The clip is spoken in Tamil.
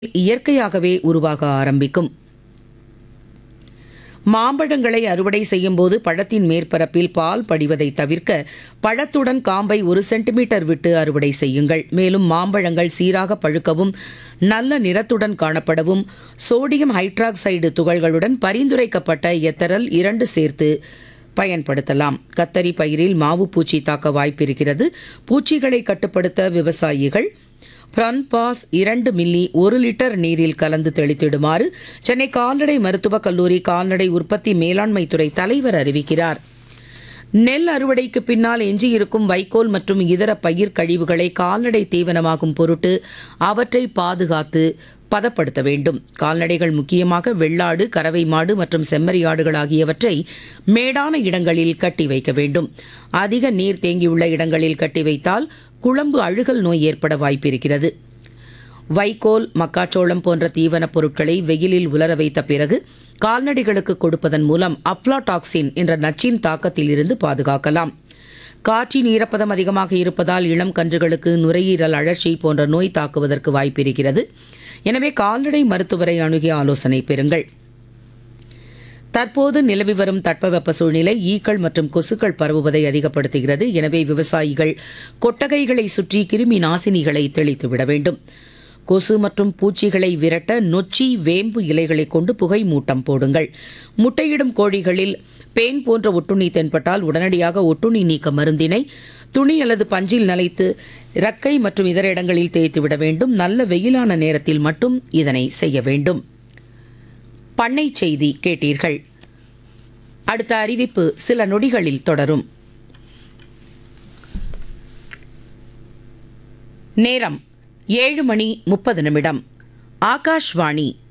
இயற்கையாகவே உருவாக ஆரம்பிக்கும் மாம்பழங்களை அறுவடை செய்யும் போது பழத்தின் மேற்பரப்பில் பால் படிவதை தவிர்க்க பழத்துடன் காம்பை ஒரு சென்டிமீட்டர் விட்டு அறுவடை செய்யுங்கள் மேலும் மாம்பழங்கள் சீராக பழுக்கவும் நல்ல நிறத்துடன் காணப்படவும் சோடியம் ஹைட்ராக்சைடு துகள்களுடன் பரிந்துரைக்கப்பட்ட எத்தரல் இரண்டு சேர்த்து பயன்படுத்தலாம் கத்தரி பயிரில் மாவு பூச்சி தாக்க வாய்ப்பிருக்கிறது பூச்சிகளை கட்டுப்படுத்த விவசாயிகள் பிரன்பாஸ் இரண்டு மில்லி ஒரு லிட்டர் நீரில் கலந்து தெளித்திடுமாறு சென்னை கால்நடை மருத்துவக் கல்லூரி கால்நடை உற்பத்தி மேலாண்மை துறை தலைவர் அறிவிக்கிறார் நெல் அறுவடைக்கு பின்னால் எஞ்சியிருக்கும் வைக்கோல் மற்றும் இதர பயிர் கழிவுகளை கால்நடை தீவனமாகும் பொருட்டு அவற்றை பாதுகாத்து பதப்படுத்த வேண்டும் கால்நடைகள் முக்கியமாக வெள்ளாடு கறவை மாடு மற்றும் செம்மறியாடுகள் ஆகியவற்றை மேடான இடங்களில் கட்டி வைக்க வேண்டும் அதிக நீர் தேங்கியுள்ள இடங்களில் கட்டி வைத்தால் குழம்பு அழுகல் நோய் ஏற்பட வாய்ப்பிருக்கிறது வைக்கோல் மக்காச்சோளம் போன்ற தீவனப் பொருட்களை வெயிலில் உலர வைத்த பிறகு கால்நடைகளுக்கு கொடுப்பதன் மூலம் அப்லாடாக்சின் என்ற நச்சின் தாக்கத்தில் இருந்து பாதுகாக்கலாம் காற்றின் ஈரப்பதம் அதிகமாக இருப்பதால் இளம் கன்றுகளுக்கு நுரையீரல் அழற்சி போன்ற நோய் தாக்குவதற்கு வாய்ப்பிருக்கிறது எனவே கால்நடை மருத்துவரை அணுகி ஆலோசனை பெறுங்கள் தற்போது நிலவி வரும் தட்பவெப்ப சூழ்நிலை ஈக்கள் மற்றும் கொசுக்கள் பரவுவதை அதிகப்படுத்துகிறது எனவே விவசாயிகள் கொட்டகைகளை சுற்றி கிருமி நாசினிகளை தெளித்து விட வேண்டும் கொசு மற்றும் பூச்சிகளை விரட்ட நொச்சி வேம்பு இலைகளை கொண்டு புகை மூட்டம் போடுங்கள் முட்டையிடும் கோழிகளில் பேன் போன்ற ஒட்டுண்ணி தென்பட்டால் உடனடியாக ஒட்டுண்ணி நீக்க மருந்தினை துணி அல்லது பஞ்சில் நனைத்து ரக்கை மற்றும் இதர இடங்களில் தேய்த்து விட வேண்டும் நல்ல வெயிலான நேரத்தில் மட்டும் இதனை செய்ய வேண்டும் பண்ணை செய்தி கேட்டீர்கள் அடுத்த அறிவிப்பு சில நொடிகளில் தொடரும் நேரம் ஏழு மணி முப்பது நிமிடம் ஆகாஷ்வாணி